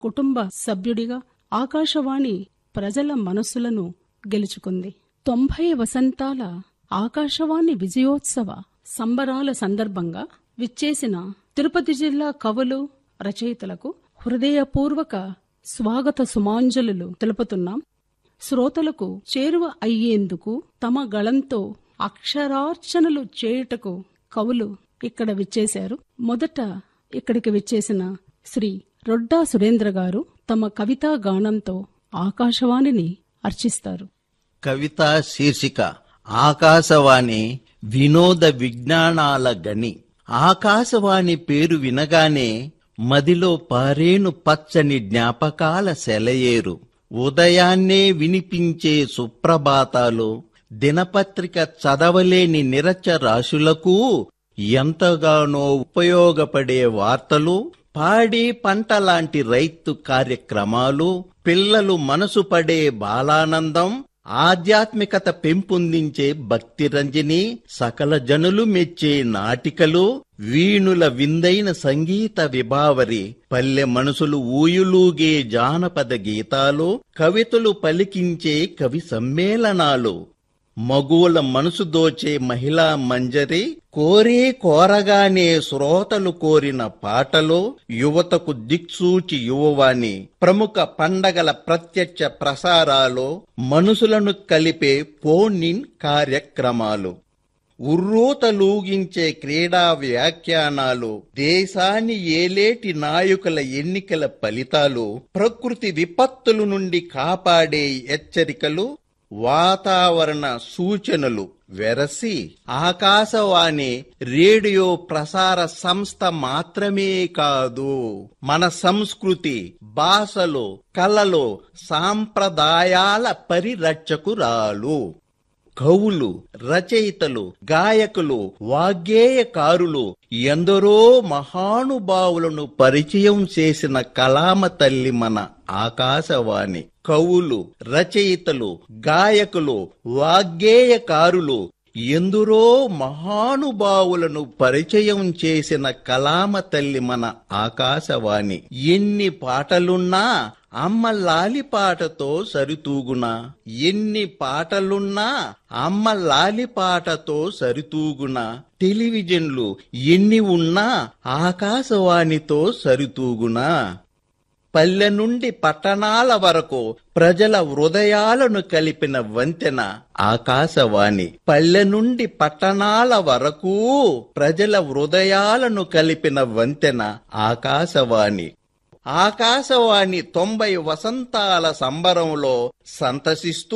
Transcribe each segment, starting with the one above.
కుటుంబ సభ్యుడిగా ఆకాశవాణి ప్రజల మనస్సులను గెలుచుకుంది తొంభై వసంతాల ఆకాశవాణి విజయోత్సవ సంబరాల సందర్భంగా విచ్చేసిన తిరుపతి జిల్లా కవులు రచయితలకు హృదయపూర్వక స్వాగత సుమాంజలులు తెలుపుతున్నాం శ్రోతలకు చేరువ అయ్యేందుకు తమ గళంతో అక్షరార్చనలు చేయుటకు కవులు ఇక్కడ విచ్చేశారు మొదట ఇక్కడికి విచ్చేసిన శ్రీ రొడ్డా సురేంద్ర గారు తమ కవితా గానంతో ఆకాశవాణిని అర్చిస్తారు కవిత శీర్షిక ఆకాశవాణి వినోద విజ్ఞానాల గని ఆకాశవాణి పేరు వినగానే మదిలో పారేను పచ్చని జ్ఞాపకాల సెలయేరు ఉదయాన్నే వినిపించే సుప్రభాతాలు దినపత్రిక చదవలేని నిరచ్చరాశులకు ఎంతగానో ఉపయోగపడే వార్తలు పాడి పంట లాంటి రైతు కార్యక్రమాలు పిల్లలు మనసు పడే బాలానందం ఆధ్యాత్మికత పెంపొందించే భక్తి రంజని సకల జనులు మెచ్చే నాటికలు వీణుల విందైన సంగీత విభావరి పల్లె మనసులు ఊయులూగే జానపద గీతాలు కవితలు పలికించే కవి సమ్మేళనాలు మగువుల మనసు దోచే మహిళా మంజరి కోరే కోరగానే శ్రోతలు కోరిన పాటలు యువతకు దిక్సూచి యువవాణి ప్రముఖ పండగల ప్రత్యక్ష ప్రసారాలు మనుషులను కలిపే ఫోన్ ఇన్ కార్యక్రమాలు ఉర్రూతలూగించే క్రీడా వ్యాఖ్యానాలు దేశాన్ని ఏలేటి నాయకుల ఎన్నికల ఫలితాలు ప్రకృతి విపత్తుల నుండి కాపాడే హెచ్చరికలు వాతావరణ సూచనలు వెరసి ఆకాశవాణి రేడియో ప్రసార సంస్థ మాత్రమే కాదు మన సంస్కృతి భాషలు కళలు సాంప్రదాయాల పరిరక్షకురాలు కవులు రచయితలు గాయకులు వాగ్గేయకారులు ఎందరో మహానుభావులను పరిచయం చేసిన కలామ తల్లి మన ఆకాశవాణి కవులు రచయితలు గాయకులు వాగ్గేయకారులు ఎందరో మహానుభావులను పరిచయం చేసిన కలామ తల్లి మన ఆకాశవాణి ఎన్ని పాటలున్నా అమ్మ లాలి పాటతో సరితూగునా ఎన్ని పాటలున్నా అమ్మ లాలి పాటతో సరితూగునా టెలివిజన్లు ఎన్ని ఉన్నా ఆకాశవాణితో సరితూగునా పల్లె నుండి పట్టణాల వరకు ప్రజల హృదయాలను కలిపిన వంతెన ఆకాశవాణి పల్లె నుండి పట్టణాల వరకు ప్రజల హృదయాలను కలిపిన వంతెన ఆకాశవాణి ఆకాశవాణి తొంభై వసంతాల సంబరంలో సంతసిస్తూ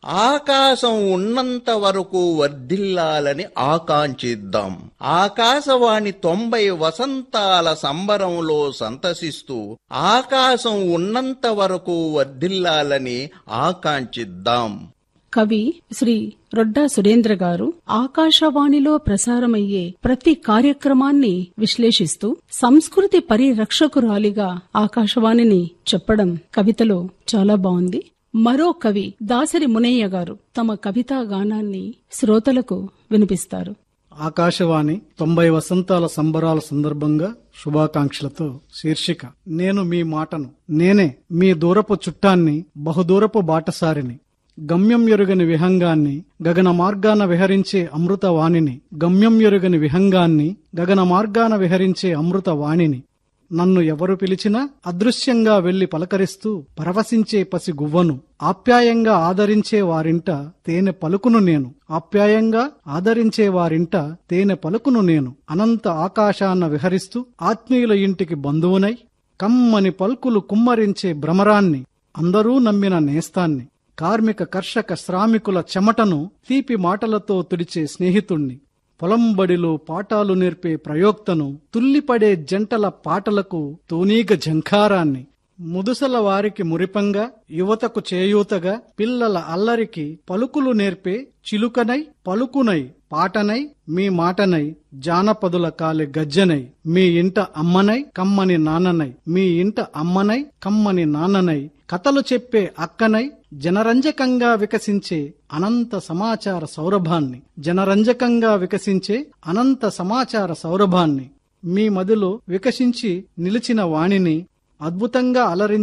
ఆకాశం ఉన్నంత వరకు వర్ధిల్లాలని ఆకాంక్షిద్దాం ఆకాశవాణి తొంభై వసంతాల సంబరంలో సంతసిస్తూ ఆకాశం ఉన్నంత వరకు వర్ధిల్లాలని ఆకాంక్షిద్దాం కవి శ్రీ రొడ్డా సురేంద్ర గారు ఆకాశవాణిలో ప్రసారమయ్యే ప్రతి కార్యక్రమాన్ని విశ్లేషిస్తూ సంస్కృతి పరిరక్షకురాలిగా ఆకాశవాణిని చెప్పడం కవితలో చాలా బాగుంది మరో కవి దాసరి మునయ్య గారు తమ కవితా గానాన్ని శ్రోతలకు వినిపిస్తారు ఆకాశవాణి తొంభై వసంతాల సంబరాల సందర్భంగా శుభాకాంక్షలతో శీర్షిక నేను మీ మాటను నేనే మీ దూరపు చుట్టాన్ని బహుదూరపు బాటసారిని గమ్యం ఎరుగని విహంగాన్ని గగన మార్గాన విహరించే అమృత వాణిని గమ్యం ఎరుగని విహంగాన్ని గగన మార్గాన విహరించే అమృత వాణిని నన్ను ఎవరు పిలిచినా అదృశ్యంగా వెళ్లి పలకరిస్తూ పరవశించే పసి గువ్వను ఆప్యాయంగా ఆదరించే వారింట తేనె పలుకును నేను ఆప్యాయంగా ఆదరించే వారింట తేనె పలుకును నేను అనంత ఆకాశాన్న విహరిస్తూ ఆత్మీయుల ఇంటికి బంధువునై కమ్మని పల్కులు కుమ్మరించే భ్రమరాన్ని అందరూ నమ్మిన నేస్తాన్ని కార్మిక కర్షక శ్రామికుల చెమటను తీపి మాటలతో తుడిచే స్నేహితుణ్ణి పొలంబడిలో పాఠాలు నేర్పే ప్రయోక్తను తుల్లిపడే జంటల పాటలకు తూనీగ ఝంకారాన్ని ముదుసల వారికి మురిపంగా యువతకు చేయూతగా పిల్లల అల్లరికి పలుకులు నేర్పే చిలుకనై పలుకునై పాటనై మీ మాటనై జానపదుల కాలి గజ్జనై మీ ఇంట అమ్మనై కమ్మని నాన్ననై మీ ఇంట అమ్మనై కమ్మని నాన్ననై కథలు చెప్పే అక్కనై జనరంజకంగా వికసించే అనంత సమాచార సౌరభాన్ని జనరంజకంగా వికసించే అనంత సమాచార సౌరభాన్ని మీ మదిలో వికసించి నిలిచిన వాణిని అద్భుతంగా అలరించి